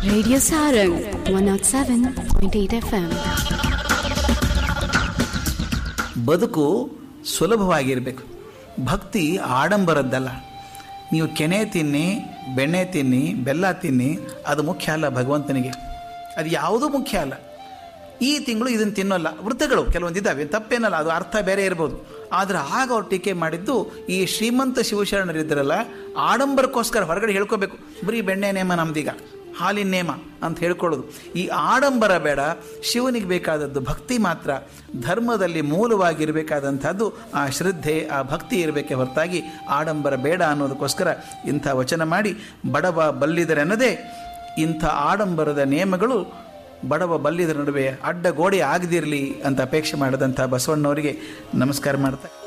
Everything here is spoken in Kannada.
Radio Sarang 107.8 FM. ಬದುಕು ಸುಲಭವಾಗಿರಬೇಕು ಭಕ್ತಿ ಆಡಂಬರದ್ದಲ್ಲ ನೀವು ಕೆನೆ ತಿನ್ನಿ ಬೆಣ್ಣೆ ತಿನ್ನಿ ಬೆಲ್ಲ ತಿನ್ನಿ ಅದು ಮುಖ್ಯ ಅಲ್ಲ ಭಗವಂತನಿಗೆ ಅದು ಯಾವುದೂ ಮುಖ್ಯ ಅಲ್ಲ ಈ ತಿಂಗಳು ಇದನ್ನು ತಿನ್ನೋಲ್ಲ ವೃತ್ತಗಳು ಕೆಲವೊಂದು ಇದ್ದಾವೆ ತಪ್ಪೇನಲ್ಲ ಅದು ಅರ್ಥ ಬೇರೆ ಇರ್ಬೋದು ಆದರೆ ಆಗ ಅವ್ರು ಟೀಕೆ ಮಾಡಿದ್ದು ಈ ಶ್ರೀಮಂತ ಶಿವಶರಣರಿದ್ದರಲ್ಲ ಆಡಂಬರಕ್ಕೋಸ್ಕರ ಹೊರಗಡೆ ಹೇಳ್ಕೋಬೇಕು ಬರೀ ಬೆಣ್ಣೆ ನೇಮ ನಮ್ದೀಗ ಹಾಲಿನ ನೇಮ ಅಂತ ಹೇಳ್ಕೊಳ್ಳೋದು ಈ ಆಡಂಬರ ಬೇಡ ಶಿವನಿಗೆ ಬೇಕಾದದ್ದು ಭಕ್ತಿ ಮಾತ್ರ ಧರ್ಮದಲ್ಲಿ ಮೂಲವಾಗಿರಬೇಕಾದಂಥದ್ದು ಆ ಶ್ರದ್ಧೆ ಆ ಭಕ್ತಿ ಇರಬೇಕೆ ಹೊರತಾಗಿ ಆಡಂಬರ ಬೇಡ ಅನ್ನೋದಕ್ಕೋಸ್ಕರ ಇಂಥ ವಚನ ಮಾಡಿ ಬಡವ ಬಲ್ಲಿದರೆನ್ನದೇ ಇಂಥ ಆಡಂಬರದ ನಿಯಮಗಳು ಬಡವ ಬಲ್ಲಿದರ ನಡುವೆ ಅಡ್ಡ ಗೋಡೆ ಆಗದಿರಲಿ ಅಂತ ಅಪೇಕ್ಷೆ ಮಾಡಿದಂಥ ಬಸವಣ್ಣವರಿಗೆ ನಮಸ್ಕಾರ ಮಾಡ್ತಾ